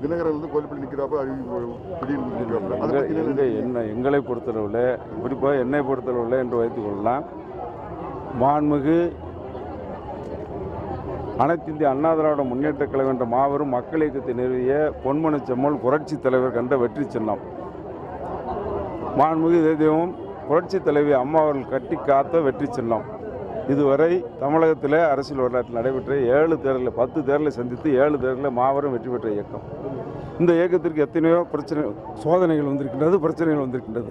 தினகரன் வந்து கோயில்பள்ளி நிற்கிறாப்ப அறிவிப்பு திடீர்னு நிற்கிறாப்புல அதை எங்க- பத்தி என்ன எங்க என்ன எங்களை பொறுத்தளவில் குறிப்பாக என்னை பொறுத்தளவில் என்று வைத்துக் கொள்ளலாம் மாண்புமிகு அனைத்து இந்திய அண்ணா திராவிட முன்னேற்ற கழகம் என்ற மாபெரும் மக்கள் இயக்கத்தை நிறுவிய பொன்மன செம்மல் புரட்சி தலைவர் கண்ட வெற்றி சின்னம் மாண்புமிகு இதே தெய்வம் புரட்சி தலைவி அம்மா அவர்கள் கட்டி காத்த வெற்றி சின்னம் இதுவரை தமிழகத்தில் அரசியல் வரலாற்றில் நடைபெற்ற ஏழு தேர்தலில் பத்து தேர்தலை சந்தித்து ஏழு தேர்தலில் மாபெரும் வெற்றி பெற்ற இயக்கம் இந்த இயக்கத்திற்கு எத்தனையோ பிரச்சனை சோதனைகள் வந்திருக்கின்றது பிரச்சனைகள் வந்திருக்கின்றது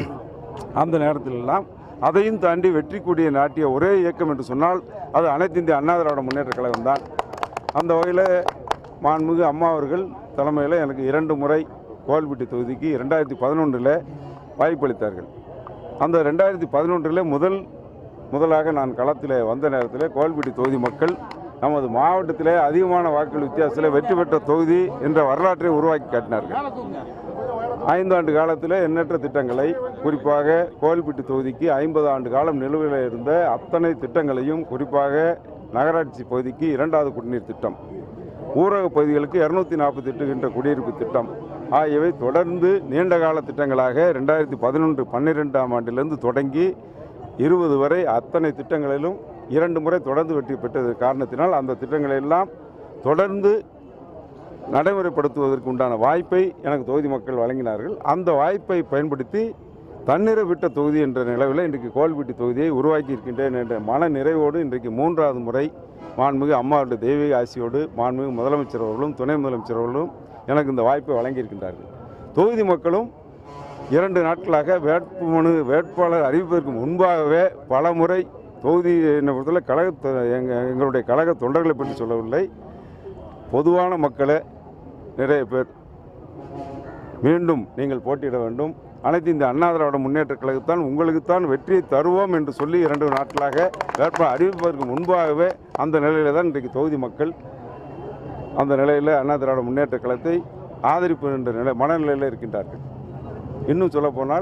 அந்த நேரத்திலெல்லாம் அதையும் தாண்டி வெற்றி கொடியை நாட்டிய ஒரே இயக்கம் என்று சொன்னால் அது அனைத்து இந்திய அண்ணா திராவிட முன்னேற்ற கழகம் தான் அந்த வகையில் மாண்புமிகு அம்மா அவர்கள் தலைமையில் எனக்கு இரண்டு முறை கோவில்பட்டி தொகுதிக்கு இரண்டாயிரத்தி பதினொன்றில் வாய்ப்பளித்தார்கள் அந்த ரெண்டாயிரத்தி பதினொன்றில் முதல் முதலாக நான் களத்தில் வந்த நேரத்தில் கோவில்பட்டி தொகுதி மக்கள் நமது மாவட்டத்திலே அதிகமான வாக்குகள் வித்தியாசத்தில் வெற்றி பெற்ற தொகுதி என்ற வரலாற்றை உருவாக்கி காட்டினார்கள் ஐந்தாண்டு காலத்தில் எண்ணற்ற திட்டங்களை குறிப்பாக கோவில்பட்டி தொகுதிக்கு ஐம்பது ஆண்டு காலம் நிலுவையில் இருந்த அத்தனை திட்டங்களையும் குறிப்பாக நகராட்சி பகுதிக்கு இரண்டாவது குடிநீர் திட்டம் ஊரக பகுதிகளுக்கு இரநூத்தி நாற்பத்தி எட்டு என்ற குடியிருப்பு திட்டம் ஆகியவை தொடர்ந்து நீண்டகால திட்டங்களாக ரெண்டாயிரத்தி பதினொன்று பன்னிரெண்டாம் ஆண்டிலிருந்து தொடங்கி இருபது வரை அத்தனை திட்டங்களிலும் இரண்டு முறை தொடர்ந்து வெற்றி பெற்றது காரணத்தினால் அந்த திட்டங்களை எல்லாம் தொடர்ந்து நடைமுறைப்படுத்துவதற்கு உண்டான வாய்ப்பை எனக்கு தொகுதி மக்கள் வழங்கினார்கள் அந்த வாய்ப்பை பயன்படுத்தி தன்னிறை விட்ட தொகுதி என்ற நிலவில் இன்றைக்கு கோல்பட்டி தொகுதியை உருவாக்கி இருக்கின்றேன் என்ற மன நிறைவோடு இன்றைக்கு மூன்றாவது முறை மாண்புமிகு அம்மாவுடைய தெய்வீக ஆசியோடு மாண்புமிகு முதலமைச்சர் அவர்களும் துணை முதலமைச்சர் அவர்களும் எனக்கு இந்த வாய்ப்பை வழங்கியிருக்கின்றார்கள் தொகுதி மக்களும் இரண்டு நாட்களாக வேட்புமனு வேட்பாளர் அறிவிப்பதற்கு முன்பாகவே பல முறை தொகுதி என்னை பொறுத்தவரை கழக எங்கள் எங்களுடைய கழக தொண்டர்களை பற்றி சொல்லவில்லை பொதுவான மக்களை நிறைய பேர் மீண்டும் நீங்கள் போட்டியிட வேண்டும் அனைத்து இந்த அண்ணா திராவிட முன்னேற்ற கழகத்தான் உங்களுக்குத்தான் வெற்றியை தருவோம் என்று சொல்லி இரண்டு நாட்களாக வேட்பாளர் அறிவிப்பதற்கு முன்பாகவே அந்த நிலையில தான் இன்றைக்கு தொகுதி மக்கள் அந்த நிலையில் அண்ணா திராவிட முன்னேற்ற கழகத்தை ஆதரிப்பு என்ற நிலை மனநிலையில் இருக்கின்றார்கள் இன்னும் சொல்லப்போனால்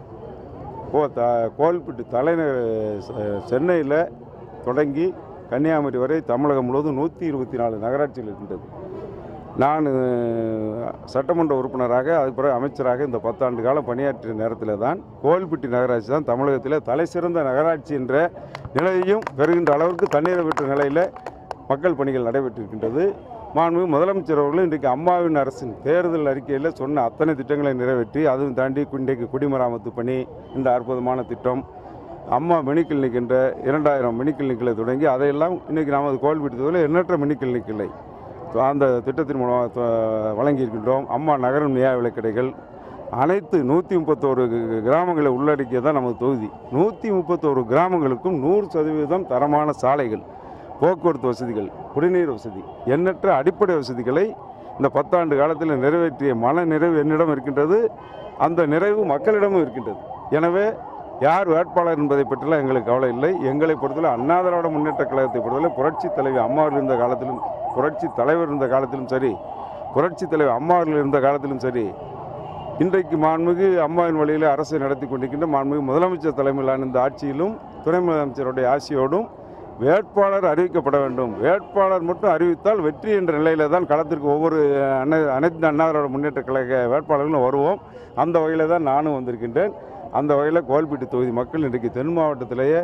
கோ த கோல்பட்டி தலைநகர் செ- சென்னையில் தொடங்கி கன்னியாகுமரி வரை தமிழகம் முழுவதும் நூற்றி இருபத்தி நாலு நகராட்சிகள் இருக்கின்றது நான் அஹ், சட்டமன்ற உறுப்பினராக அதுக்கு பிறகு அமைச்சராக இந்த பத்தாண்டு காலம் பணியாற்றிய நேரத்தில் தான் கோவில்பட்டி நகராட்சி தான் தமிழகத்தில் தலை சிறந்த நகராட்சி என்ற நிலையையும் பெறுகின்ற அளவுக்கு தண்ணீரை பெற்ற நிலையில் மக்கள் பணிகள் நடைபெற்றிருக்கின்றது மாண்புமிகு முதலமைச்சர் அவர்களும் இன்றைக்கு அம்மாவின் அரசின் தேர்தல் அறிக்கையில் சொன்ன அத்தனை திட்டங்களை நிறைவேற்றி அதுவும் தாண்டி இன்றைக்கு குடிமராமத்து பணி இந்த அற்புதமான திட்டம் அம்மா மினி கிளினிக் என்ற இரண்டாயிரம் மினி கிளினிக்கில் தொடங்கி அதையெல்லாம் இன்றைக்கி நமது கோவில்பட்டி தொகுதியில் எண்ணற்ற மினி கிளினிக் இல்லை அந்த திட்டத்தின் மூலமாக தொ- வழங்கியிருக்கின்றோம் அம்மா நகரம் நியாய விலைக்கடைகள் அனைத்து நூற்றி முப்பத்தோரு கிராமங்களை உள்ளடக்கிய தான் நமது தொகுதி நூற்றி முப்பத்தோரு கிராமங்களுக்கும் நூறு சதவீதம் தரமான சாலைகள் போக்குவரத்து வசதிகள் குடிநீர் வசதி எண்ணற்ற அடிப்படை வசதிகளை இந்த பத்தாண்டு காலத்தில் நிறைவேற்றிய மன நிறைவு என்னிடம் இருக்கின்றது அந்த நிறைவு மக்களிடமும் இருக்கின்றது எனவே யார் வேட்பாளர் என்பதை பற்றிலாம் எங்களுக்கு கவலை இல்லை எங்களை பொறுத்தவரை அண்ணா திராவிட முன்னேற்ற கழகத்தை பொறுத்தவரை புரட்சி தலைவி அம்மாவில் இருந்த காலத்திலும் புரட்சி தலைவர் இருந்த காலத்திலும் சரி புரட்சி தலைவர் அம்மாவர்கள் இருந்த காலத்திலும் சரி இன்றைக்கு மாண்புமிகு அம்மாவின் வழியில் அரசை நடத்தி கொண்டிருக்கின்ற மாண்புமிகு முதலமைச்சர் தலைமையிலான இந்த ஆட்சியிலும் துணை முதலமைச்சருடைய ஆட்சியோடும் வேட்பாளர் அறிவிக்கப்பட வேண்டும் வேட்பாளர் மட்டும் அறிவித்தால் வெற்றி என்ற நிலையில தான் களத்திற்கு ஒவ்வொரு அனை அனைத்து அண்ணாதிராவிட முன்னேற்ற கழக வேட்பாளர்களும் வருவோம் அந்த வகையில் தான் நானும் வந்திருக்கின்றேன் அந்த வகையில் கோல்பீட்டு தொகுதி மக்கள் இன்றைக்கு தென் மாவட்டத்திலேயே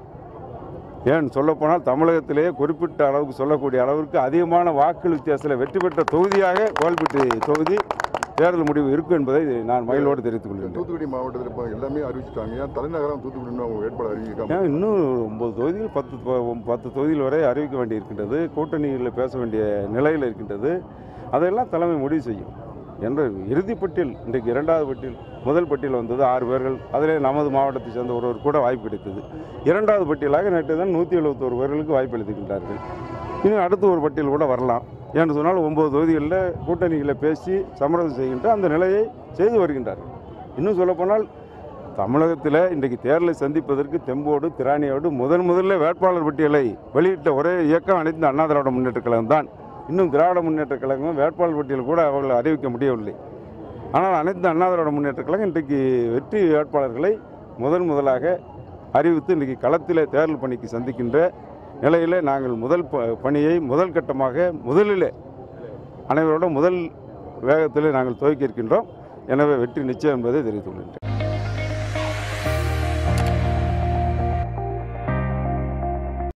ஏன் சொல்லப்போனால் தமிழகத்திலேயே குறிப்பிட்ட அளவுக்கு சொல்லக்கூடிய அளவிற்கு அதிகமான வாக்குகள் வித்தியாசத்தில் வெற்றி பெற்ற தொகுதியாக கோல்பீட்டு தொகுதி தேர்தல் முடிவு இருக்கும் என்பதை நான் மகிழ்வோடு தெரிவித்துக் கொள்கிறேன் தூத்துக்குடி மாவட்டத்தில் இப்போ எல்லாமே அறிவிச்சிட்டாங்க ஏன் தலைநகரம் தூத்துக்குடின்னு அவங்க வேட்பாளர் அறிவிக்காம ஏன் இன்னும் ஒன்பது தொகுதிகள் பத்து தொ- பத்து தொகுதிகள் வரை அறிவிக்க வேண்டியிருக்கின்றது கூட்டணிகளில் பேச வேண்டிய நிலையில் இருக்கின்றது அதையெல்லாம் தலைமை முடிவு செய்யும் என்ற இறுதிப் பட்டியல் இன்றைக்கு இரண்டாவது பட்டியல் முதல் பட்டியல் வந்தது ஆறு பேர்கள் அதிலே நமது மாவட்டத்தை சேர்ந்த ஒருவர் கூட வாய்ப்பு கிடைத்தது இரண்டாவது பட்டியலாக நேற்று தான் நூற்றி எழுபத்தோரு பேர்களுக்கு வாய்ப்பு அளித்திருக்கின்றார்கள் இன்னும் அடுத்து ஒரு பட்டியல் கூட வரலாம் ஏன்னு சொன்னால் ஒன்பது தொகுதிகளில் கூட்டணிகளை பேசி சமரசம் செய்கின்ற அந்த நிலையை செய்து வருகின்றார்கள் இன்னும் சொல்லப்போனால் தமிழகத்தில் இன்றைக்கு தேர்தலை சந்திப்பதற்கு தெம்போடு திராணியோடு முதன் முதல்ல வேட்பாளர் பட்டியலை வெளியிட்ட ஒரே இயக்கம் அனைத்து அண்ணா திராவிட முன்னேற்ற கழகம் தான் இன்னும் திராவிட முன்னேற்ற கழகம் வேட்பாளர் பட்டியல் கூட அவர்கள் அறிவிக்க முடியவில்லை ஆனால் அனைத்து அண்ணா திராவிட முன்னேற்ற கழகம் இன்றைக்கு வெற்றி வேட்பாளர்களை முதன் முதலாக அறிவித்து இன்றைக்கு களத்திலே தேர்தல் பணிக்கு சந்திக்கின்ற நிலையில் நாங்கள் முதல் ப- பணியை முதல் கட்டமாக முதலிலே அனைவரோட முதல் வேகத்தில் நாங்கள் துவக்கி இருக்கின்றோம் எனவே வெற்றி நிச்சயம் என்பதை தெரிவித்துள்ளேன்